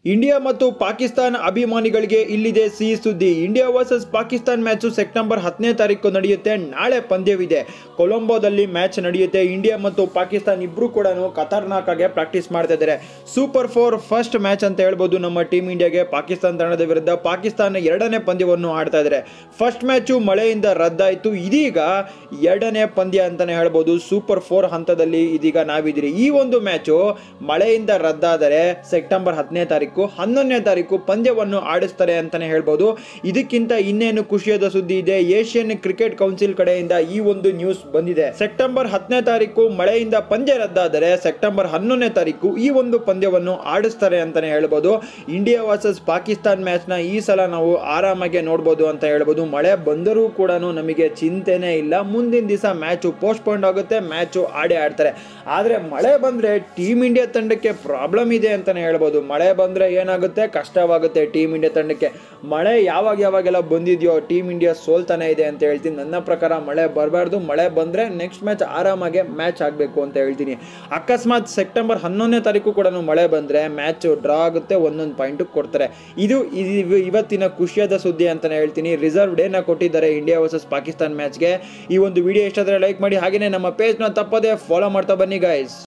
India ಮತ್ತು ಪಾಕಿಸ್ತಾನ ಅಭಿಮಾನಿಗಳಿಗೆ ಇಲ್ಲಿದೆ ಸಿಹಿ ಸುದ್ದಿ India versus Pakistan match September ಹತ್ತನೇ ತಾರೀಕು ನಡೆಯುತ್ತೆ ನಾಳೆ ಪಂದ್ಯವಿದೆ ಕೊಲಂಬೋದಲ್ಲಿ ಮ್ಯಾಚ್ ನಡೆಯುತ್ತೆ ಇಂಡಿಯಾ ಮತ್ತು ಪಾಕಿಸ್ತಾನ್ ಇಬ್ರು ಕೂಡ ಖತರ್ನಾಕ್ ಆಗಿ ಪ್ರಾಕ್ಟೀಸ್ ಮಾಡ್ತಾ ಇದ್ದಾರೆ ಸೂಪರ್ ಫೋರ್ ಫಸ್ಟ್ ಮ್ಯಾಚ್ ಅಂತ ಹೇಳ್ಬೋದು ನಮ್ಮ ಟೀಮ್ ಇಂಡಿಯಾಗೆ ಪಾಕಿಸ್ತಾನ ತಂಡದ ವಿರುದ್ಧ ಪಾಕಿಸ್ತಾನ ಎರಡನೇ ಪಂದ್ಯವನ್ನು ಆಡ್ತಾ ಇದ್ದಾರೆ ಫಸ್ಟ್ ಮ್ಯಾಚು ಮಳೆಯಿಂದ ರದ್ದಾಯಿತು ಇದೀಗ ಎರಡನೇ ಪಂದ್ಯ ಅಂತಾನೆ ಹೇಳ್ಬೋದು ಸೂಪರ್ ಫೋರ್ ಹಂತದಲ್ಲಿ ಇದೀಗ ನಾವಿದ್ದೀರಿ ಈ ಒಂದು ಮ್ಯಾಚು ಮಳೆಯಿಂದ ರದ್ದಾದರೆ ಸೆಪ್ಟೆಂಬರ್ ಹತ್ತನೇ ತಾರೀಕು ಹನ್ನೊಂದನೇ ತಾರೀಕು ಪಂದ್ಯವನ್ನು ಆಡಿಸ್ತಾರೆ ಅಂತಾನೆ ಹೇಳ್ಬೋದು ಇದಕ್ಕಿಂತ ಇನ್ನೇನು ಖುಷಿಯಾದ ಸುದ್ದಿ ಇದೆ ಏಷ್ಯನ್ ಕ್ರಿಕೆಟ್ ಕೌನ್ಸಿಲ್ ಕಡೆಯಿಂದ ಈ ಒಂದು ನ್ಯೂಸ್ ಬಂದಿದೆ ಸೆಪ್ಟೆಂಬರ್ ಹತ್ತನೇ ತಾರೀಕು ಮಳೆಯಿಂದ ಪಂದ್ಯ ರದ್ದಾದರೆ ಸೆಪ್ಟೆಂಬರ್ ಹನ್ನೊಂದನೇ ತಾರೀಕು ಈ ಒಂದು ಪಂದ್ಯವನ್ನು ಆಡಿಸ್ತಾರೆ ಅಂತಾನೆ ಹೇಳ್ಬೋದು ಇಂಡಿಯಾ ವರ್ಸಸ್ ಪಾಕಿಸ್ತಾನ್ ಮ್ಯಾಚ್ನ ಈ ಸಲ ನಾವು ಆರಾಮಾಗಿ ನೋಡ್ಬೋದು ಅಂತ ಹೇಳ್ಬೋದು ಮಳೆ ಬಂದರೂ ಕೂಡ ನಮಗೆ ಚಿಂತೆನೇ ಇಲ್ಲ ಮುಂದಿನ ದಿವಸ ಮ್ಯಾಚು ಪೋಸ್ಟ್ಪೋಂಡ್ ಆಗುತ್ತೆ ಮ್ಯಾಚು ಆಡೇ ಆಡ್ತಾರೆ ಆದರೆ ಮಳೆ ಬಂದರೆ ಟೀಮ್ ಇಂಡಿಯಾ ತಂಡಕ್ಕೆ ಪ್ರಾಬ್ಲಮ್ ಇದೆ ಅಂತಲೇ ಹೇಳ್ಬೋದು ಮಳೆ ಬಂದರೆ ಏನಾಗುತ್ತೆ ಕಷ್ಟವಾಗುತ್ತೆ ಟೀಮ್ ಇಂಡಿಯಾ ತಂಡಕ್ಕೆ ಮಳೆ ಯಾವಾಗ ಯಾವಾಗೆಲ್ಲ ಬಂದಿದೆಯೋ ಟೀಮ್ ಇಂಡಿಯಾ ಸೋಲ್ತಾನೆ ಇದೆ ಅಂತ ಹೇಳ್ತೀನಿ ನನ್ನ ಪ್ರಕಾರ ಮಳೆ ಬರಬಾರ್ದು ಮಳೆ ಬಂದರೆ ನೆಕ್ಸ್ಟ್ ಮ್ಯಾಚ್ ಆರಾಮಾಗಿ ಮ್ಯಾಚ್ ಆಗಬೇಕು ಅಂತ ಹೇಳ್ತೀನಿ ಅಕಸ್ಮಾತ್ ಸೆಪ್ಟೆಂಬರ್ ಹನ್ನೊಂದನೇ ತಾರೀಕು ಕೂಡ ಮಳೆ ಬಂದರೆ ಮ್ಯಾಚ್ ಡ್ರಾ ಆಗುತ್ತೆ ಒಂದೊಂದು ಪಾಯಿಂಟು ಕೊಡ್ತಾರೆ ಇದು ಇದು ಇವತ್ತಿನ ಖುಷಿಯಾದ ಸುದ್ದಿ ಅಂತಲೇ ಹೇಳ್ತೀನಿ ರಿಸರ್ವ್ ಡೇನ ಕೊಟ್ಟಿದ್ದಾರೆ ಇಂಡಿಯಾ ವರ್ಸಸ್ ಪಾಕಿಸ್ತಾನ್ ಮ್ಯಾಚ್ಗೆ ಈ ಒಂದು ವಿಡಿಯೋ ಇಷ್ಟ ಆದರೆ ಲೈಕ್ ಮಾಡಿ ಹಾಗೆಯೇ ನಮ್ಮ ಪೇಜ್ನ ತಪ್ಪದೇ ಫಾಲೋ ಮಾಡ್ತಾ ಬನ್ನಿ ಗೈಸ್